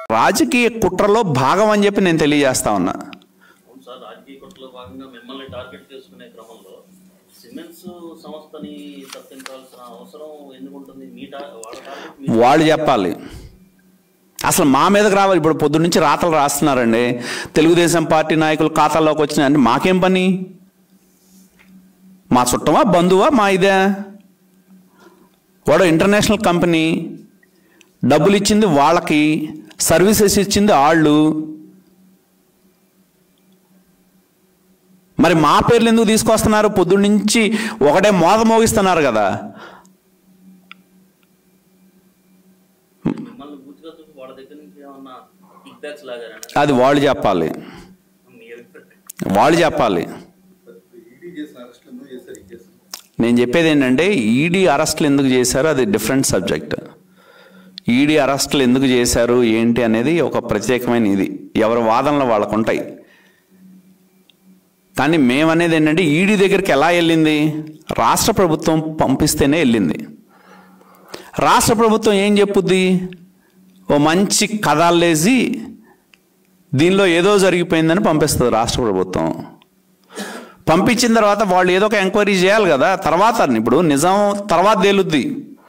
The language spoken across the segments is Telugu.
రాజకీయ కుట్రలో భాగం అని చెప్పి నేను తెలియజేస్తా ఉన్నా అవును సార్ రాజకీయ కుట్రలో భాగంగా మిమ్మల్ని టార్గెట్ చేసుకునే క్రమంలో సిమెంట్స్ సంస్థని తప్పించాల్సిన అవసరం ఎందుకు ఉంటుంది మీ టా- వాళ్ళ టార్గెట్ మీ- వాళ్ళు చెప్పాలి అసలు మా మీదకి రావాలి ఇప్పుడు పొద్దు నుంచి రాతలు రాస్తున్నారండి తెలుగుదేశం పార్టీ నాయకులు ఖాతాల్లోకి వచ్చినాయి అంటే మాకేం పని మా చుట్టమా బంధువా మా ఇదే వాడు ఇంటర్నేషనల్ కంపెనీ డబ్బులు ఇచ్చింది వాళ్ళకి సర్వీసెస్ ఇచ్చింది వాళ్ళు మరి మా పేర్లు ఎందుకు తీసుకొస్తున్నారు పొద్దున్న నుంచి ఒకటే మోత మోగిస్తున్నారు కదా మిమ్మల్ని పూర్తిగా చూసి వాళ్ళ దగ్గర నుంచి ఏమన్నా కిక్ బ్యాక్స్ లాగారా అది వాళ్ళు చెప్పాలి మీ అభిప్రాయం వాళ్ళు చెప్పాలి ఈడీ చేసిన అరెస్టులు ఎందుకు చేశారు ఈ కేసు నేను చెప్పేది ఏంటంటే ఈడీ అరెస్టులు ఎందుకు చేశారు అది డిఫరెంట్ సబ్జెక్ట్ ఈడీ అరెస్టులు ఎందుకు చేశారు ఏంటి అనేది ఒక ప్రత్యేకమైన ఇది ఎవరి వాదనలు వాళ్ళకు ఉంటాయి కానీ మేమనేది ఏంటంటే ఈడీ దగ్గరికి ఎలా వెళ్ళింది రాష్ట్ర ప్రభుత్వం పంపిస్తేనే వెళ్ళింది రాష్ట్ర ప్రభుత్వం ఏం చెప్పుద్ది ఓ మంచి కథాలేసి దీనిలో ఏదో జరిగిపోయిందని పంపిస్తుంది రాష్ట్ర ప్రభుత్వం పంపించిన తర్వాత వాళ్ళు ఏదో ఒక ఎంక్వైరీ చేయాలి కదా తర్వాత ఇప్పుడు నిజం తర్వాత తేలుద్ది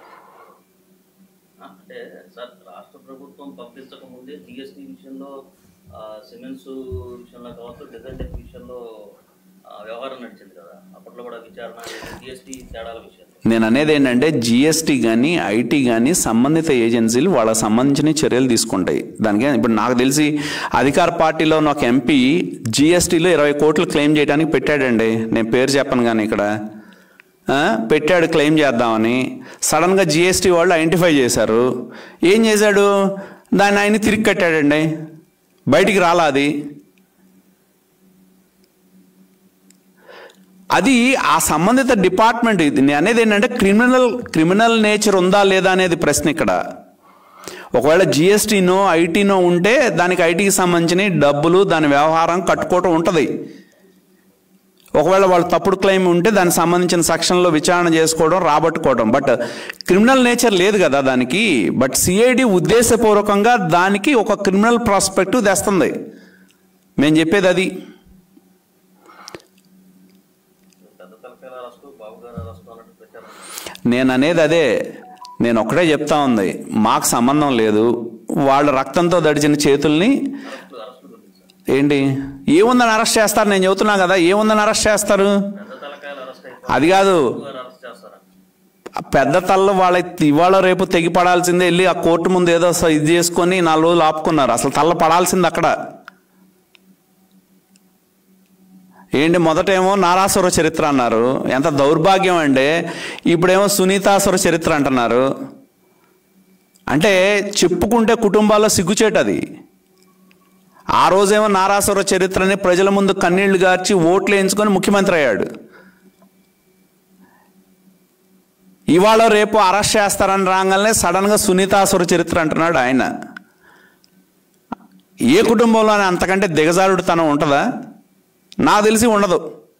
అంటే సార్ రాష్ట్ర ప్రభుత్వం పంపించక ముందే జిఎస్టీ విషయంలో ఆ, సిమెంట్స్ విషయంలో కావచ్చు డిజైన్ టెక్ విషయంలో ఆ, వ్యవహారం నడిచింది కదా అప్పట్లో కూడా విచారణ జిఎస్టీ తేడాల విషయంలో నేను అనేది ఏంటంటే జిఎస్టీ కానీ ఐటీ కానీ సంబంధిత ఏజెన్సీలు వాళ్ళకి సంబంధించిన చర్యలు తీసుకుంటాయి దానికి ఇప్పుడు నాకు తెలిసి అధికార పార్టీలో ఉన్న ఒక ఎంపీ జిఎస్టీలో ఇరవై కోట్లు క్లెయిమ్ చేయడానికి పెట్టాడండి నేను పేరు చెప్పను కానీ ఇక్కడ ఆ, పెట్టాడు క్లెయిమ్ చేద్దామని సడన్గా జిఎస్టీ వాళ్ళు ఐడెంటిఫై చేశారు ఏం చేశాడు దాన్ని ఆయన తిరిగి కట్టాడండి బయటికి రాలా అది అది ఆ సంబంధిత డిపార్ట్మెంట్ ఇది నేను అనేది ఏంటంటే క్రిమినల్ క్రిమినల్ నేచర్ ఉందా లేదా అనేది ప్రశ్న ఇక్కడ ఒకవేళ జిఎస్టీనో ఐటీనో ఉంటే దానికి ఐటీకి సంబంధించిన డబ్బులు దాని వ్యవహారం కట్టుకోవటం ఉంటుంది ఒకవేళ వాళ్ళు తప్పుడు క్లెయిమ్ ఉంటే దానికి సంబంధించిన సెక్షన్లో విచారణ చేసుకోవడం రాబట్టుకోవడం బట్ క్రిమినల్ నేచర్ లేదు కదా దానికి బట్ సిఐడి ఉద్దేశపూర్వకంగా దానికి ఒక క్రిమినల్ ప్రాస్పెక్టివ్ తెస్తుంది మేము చెప్పేది అది పెద్ద తలకాయల అరెస్టు బాబు గారు అరెస్టు అన్నట్టు ప్రచారం నేను అనేది అదే నేను ఒకటే చెప్తా ఉంది మాకు సంబంధం లేదు వాళ్ళ రక్తంతో దడిచిన చేతుల్ని అరెస్టు అరెస్టు గురించి సార్ ఏంటి ఏముందని అరెస్ట్ చేస్తారు నేను చెబుతున్నా కదా ఏముందని అరెస్ట్ చేస్తారు పెద్ద తలకాయలు అరెస్ట్ అయిపోయి అది కాదు బాబు గారు అరెస్ట్ చేస్తారా ఆ పెద్ద తల్ల వాళ్ళ ఇవాళ రేపు తెగి పడాల్సిందే వెళ్ళి ఆ కోర్టు ముందు ఏదో స- ఇది చేసుకొని నాలుగు రోజులు ఆపుకున్నారు అసలు తల్ల పడాల్సింది అక్కడ ఏంటి మొదటేమో నారాసుర చరిత్ర అన్నారు ఎంత దౌర్భాగ్యం అంటే ఇప్పుడేమో సునీతాసుర చరిత్ర అంటున్నారు అంటే చెప్పుకుంటే కుటుంబాల్లో సిగ్గుచేటది ఆ రోజేమో నారాసుర చరిత్రని ప్రజల ముందు కన్నీళ్లు గార్చి ఓట్లు వేయించుకొని ముఖ్యమంత్రి అయ్యాడు ఇవాళ రేపు అరెస్ట్ చేస్తారని రాగానే సడన్గా సునీతాసుర చరిత్ర అంటున్నాడు ఆయన ఏ కుటుంబంలోనే అంతకంటే దిగజారుడుతనం ఉంటుందా నాకు తెలిసి ఉండదు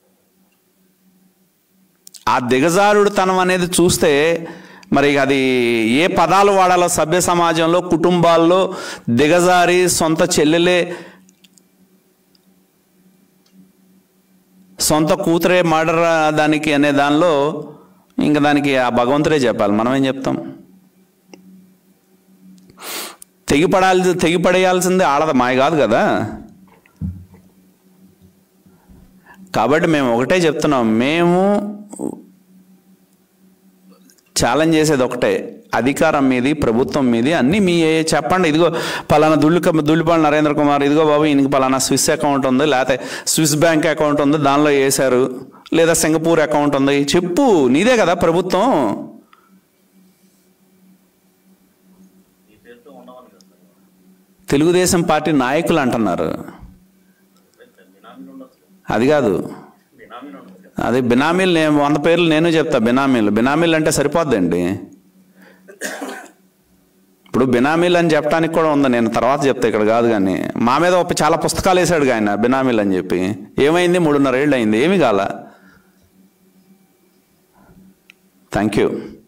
ఆ దిగజారుడుతనం అనేది చూస్తే మరి అది ఏ పదాలు వాడాలో సభ్య సమాజంలో కుటుంబాల్లో దిగజారి సొంత చెల్లెలే సొంత కూతురే మర్డర్ దానికి అనే దానిలో ఇంకా దానికి ఆ భగవంతుడే చెప్పాలి మనం ఏం చెప్తాం తెగిపడాల్సి తెగిపడేయాల్సింది ఆడద మాయ కాదు కదా కాబట్టి మేము ఒకటే చెప్తున్నాం మేము ఛాలెంజ్ చేసేది ఒకటే అధికారం మీది ప్రభుత్వం మీది అన్నీ మీ చెప్పండి ఇదిగో పలానా దుళ్ళు దుల్లిపాడు నరేంద్ర కుమార్ ఇదిగో బాబు ఈయనకి పలానా స్విస్ అకౌంట్ ఉంది లేకపోతే స్విస్ బ్యాంక్ అకౌంట్ ఉంది దానిలో వేశారు లేదా సింగపూర్ అకౌంట్ ఉంది చెప్పు నీదే కదా ప్రభుత్వం ఈ పేరుతో ఉండమని కదా సార్ తెలుగుదేశం పార్టీ నాయకులు అంటున్నారు బినామీలు ఉండొచ్చు అది కాదు బినామీలు ఉండదు కదా అది బినామీలు నేను వంద పేర్లు నేను చెప్తా బినామీలు బినామీలు అంటే సరిపోద్దండి ఇప్పుడు బినామీలు అని చెప్పడానికి కూడా ఉంది నేను తర్వాత చెప్తా ఇక్కడ కాదు కానీ మా మీద ఒక చాలా పుస్తకాలు వేశాడు ఆయన బినామీలు అని చెప్పి ఏమైంది మూడున్నర ఏళ్ళు అయింది ఏమి కాల థ్యాంక్ యూ